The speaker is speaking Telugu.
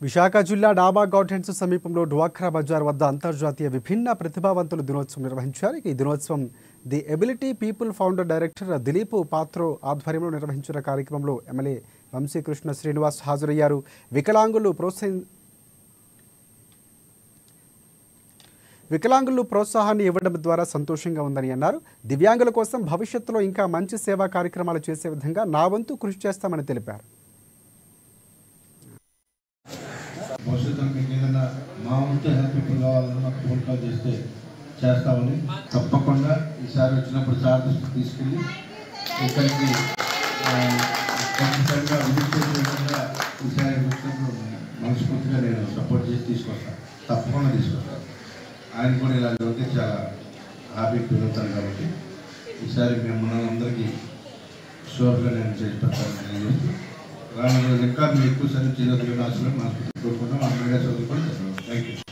విశాఖ జిల్లా డాబా గౌడెన్స్ సమీపంలో డ్వాక్రా బజార్ వద్ద అంతర్జాతీయ విభిన్న ప్రతిభావంతుల దినోత్సవం నిర్వహించారు ఈ దినోత్సవం the ability people founder director Dilip Patro ఆధ్వర్యంలో నిర్వహించిన కార్యక్రమంలో ఎమ్మెల్యే వంశీకృష్ణ శ్రీనివాస్ హాజరయ్యారు వికలాంగులు ప్రోత్సహి వికలాంగులు ప్రోత్సాహాన్ని ఇవ్వడం ద్వారా సంతోషంగా ఉందని అన్నారు దివ్యాంగుల కోసం భవిష్యత్తులో ఇంకా మంచి సేవా కార్యక్రమాలు చేసే విధంగా నా వంతు కృషి చేస్తామని తెలిపారు భవిష్యత్తులో మీకు ఏదైనా మా వంతు హెల్ప్ ఇప్పుడు కావాలన్నా మాకు ఫోన్ కాల్ చేస్తే చేస్తామని తప్పకుండా ఈసారి వచ్చినప్పుడు సార్ దృష్టికి తీసుకెళ్ళి ఇక్కడికి ఆ, ఖచ్చితంగా విజిట్ చేసే విధంగా ఈసారి వచ్చినప్పుడు మనస్ఫూర్తిగా నేను సపోర్ట్ చేసి తీసుకొస్తాను తప్పకుండా తీసుకొస్తాను ఆయన కూడా ఇలా జరిగితే చాలా హ్యాపీ ఫీల్ అవుతాను కాబట్టి ఈసారి మేము అందరికీ షూర్గా నేను చేసి పెడతాను తెలియజేస్తూ రానున్న రోజులు ఇంకా మీరు ఎక్కువ సరి చేయగలిగిన ఆశలు మనకు కోరుకుంటాం అందరిగా చదువుకొని థ్యాంక్ యూ